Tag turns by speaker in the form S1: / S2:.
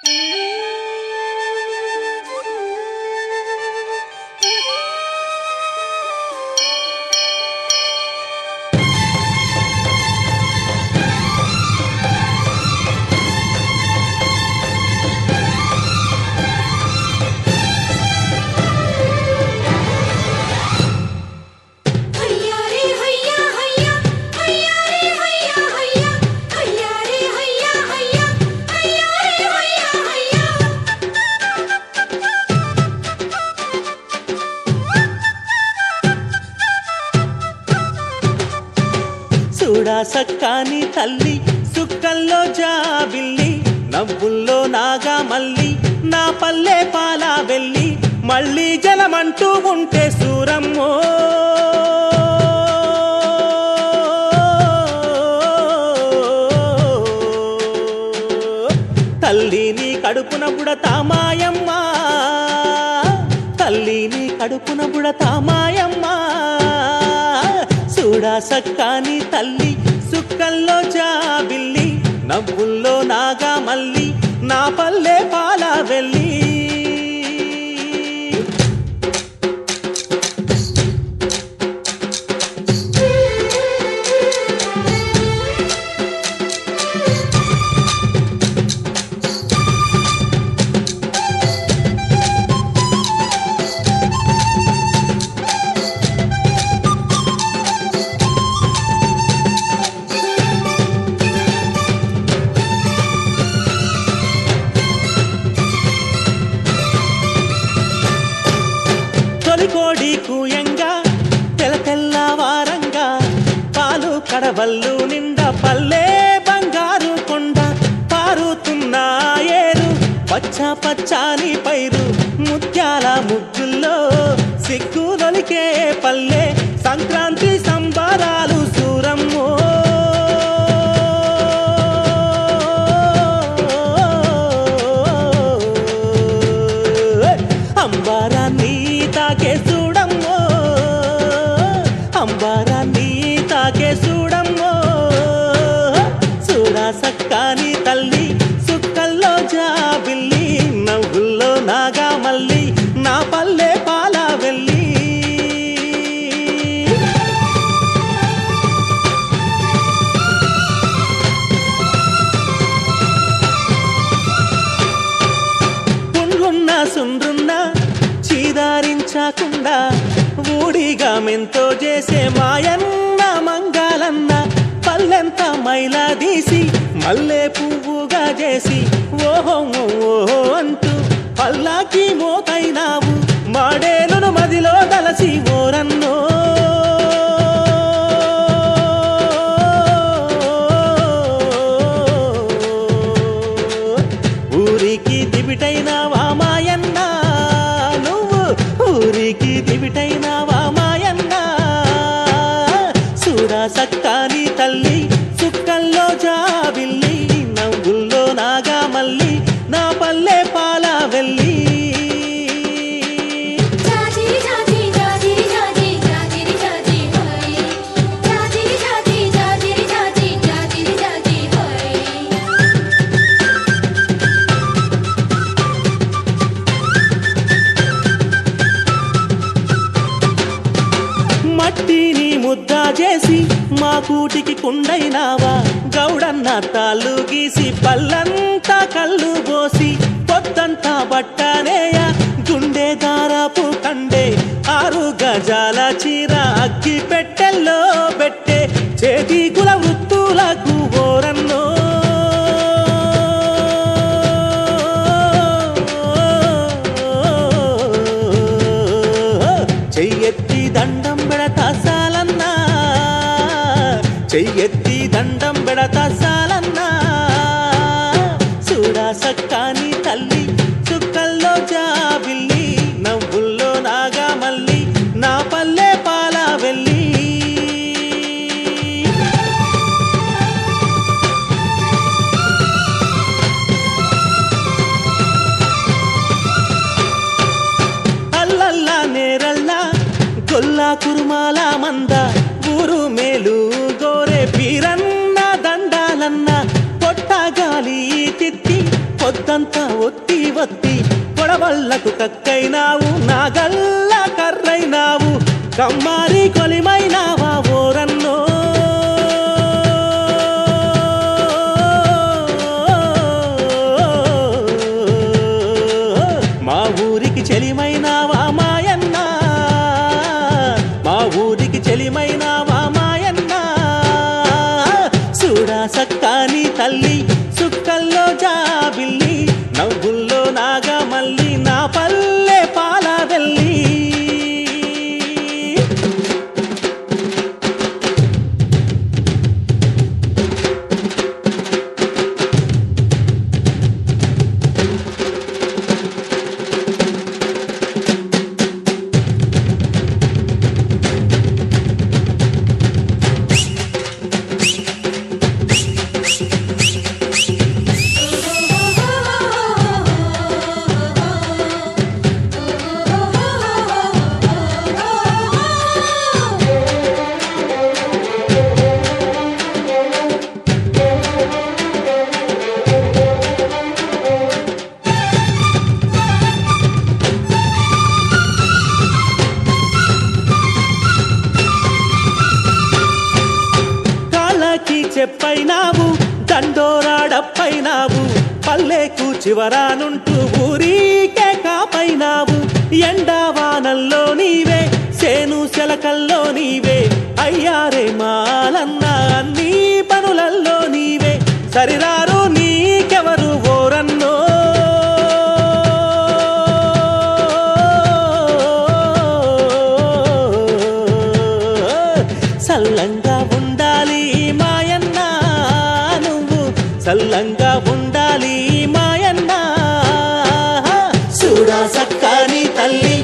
S1: హయ్యా రే హయ్యా హయ్యా హయ్యా రే హయ్యా హయ్యా హయ్యా రే హయ్యా హయ్యా హయ్యా రే హయ్యా హయ్యా
S2: చూడా సక్కాని తల్లి సుక్కల్లో జాబిల్లి నవ్వుల్లో నాగా మల్లి నా పల్లె పాలా వెళ్ళి మళ్ళీ జలమంటూ ఉంటే సూరమ్మో తల్లిని కడుపున బుడతామాయమ్మ తల్లిని కడుపున బుడతామాయమ్మ చూడా సక్కాని తల్లి సుక్కల్లో జాబిల్లి నవ్వుల్లో నాగా మల్లి నా పల్లె పాల వెళ్ళి తొలికోడి కూయంగా తెల తెల్లవారంగా పాలు కడవల్లు నిండా పల్లె బంగారు కొండ పారుతున్న ఏరు పచ్చ పచ్చాని పైరు ముత్యాల ముగ్గుల్లో సిగ్గులొలికే పల్లె సంక్రాంతి సంబరాలు సూరమ్మో అంబారాన్ని తాకే చూడమ్మో అంబారాన్ని తాకే చూడమ్మో చూడా సక్కాని తల్లి సుక్కల్లో జాబిల్లి నవ్వుల్లో నాగా మల్లి నా పల్లె పాల వెళ్ళి పుండ్లున్న సుండ్రున్న చీదారించకుండా ఊడిగా మెంతో చేసే మాయన్న మంగాలన్న పల్లెంత మైలా తీసి మల్లె పువ్వుగా చేసి ఓహో ఓహో అంటూ పల్లాకి మోతైనావు మాడేలును మదిలో దలసి ఓరన్నో ఊరికి దివిటైనావా మాయన్న నువ్వు ఊరికి దివిటైనావా మాయన్న చూడా సక్కాని తల్లి చుక్కల్లో జాబిల్లి నవ్వుల్లో నాగా మల్లి నా పల్లె పాల వెళ్ళి
S1: జాజి జాజి జాజి జాజి జాజి జాజి హై జాజి జాజి జాజి జాజి జాజి జాజి హై
S2: మట్టిని ముద్ద చేసి మా కూటికి కుండైనావా గౌడన్న తాళ్ళు గీసి పల్లంతా కళ్ళు పోసి పొద్దంతా బట్టనేయ గుండె దారాపు కండే ఆరు గజాల చీర అగ్గి పెట్టెల్లో పెట్టే చేతి కుల వృత్తులకు ఓరన్నో చెయ్యెత్తి దండం పెడతా సాలన్నా చెయ్యెత్తి దండం పెడతా సాలన్నా చూడా సక్కాని తల్లి చుక్కల్లో జాబిల్లి నవ్వుల్లో నాగా మల్లి నా పల్లె పాల వెళ్ళి అల్లల్లా నేరల్లా గొల్లా కురుమాల మంద ఊరు మేలు గోరే పీరన్న దండాలన్న పొట్ట గాలి తిత్తి పొద్దంతా ఊరంతా ఒత్తి ఒత్తి కొడవళ్ళకు కక్కైనావు నాగల్ల కర్రైనావు కమ్మారి కొలిమైనావా ఓరన్నో మా ఊరికి చెలిమైనావా మాయన్న మా ఊరికి చెలిమైనావా మాయన్న చూడా సక్కాని తల్లి సుక్కల్లో జాబిల్లి నవ్వుల్లో నాగమల్లి నా పల్లె పాల వెళ్ళి కాళ్ళకి చెప్పైనావు దండోరాడప్పైనావు పల్లెకు చివరానుంటూ ఊరికే కాపైనావు ఎండావానల్లో నీవే సేను శలకల్లో నీవే అయ్యారే మాలన్న అన్ని పనులల్లో నీవే సరిరారు నీకెవరు ఓరన్నో సల్లంగా ఉండాలి మాయన్న నువ్వు సల్లంగా ఉండాలి మాయన్న చూడా సక్కాని తల్లి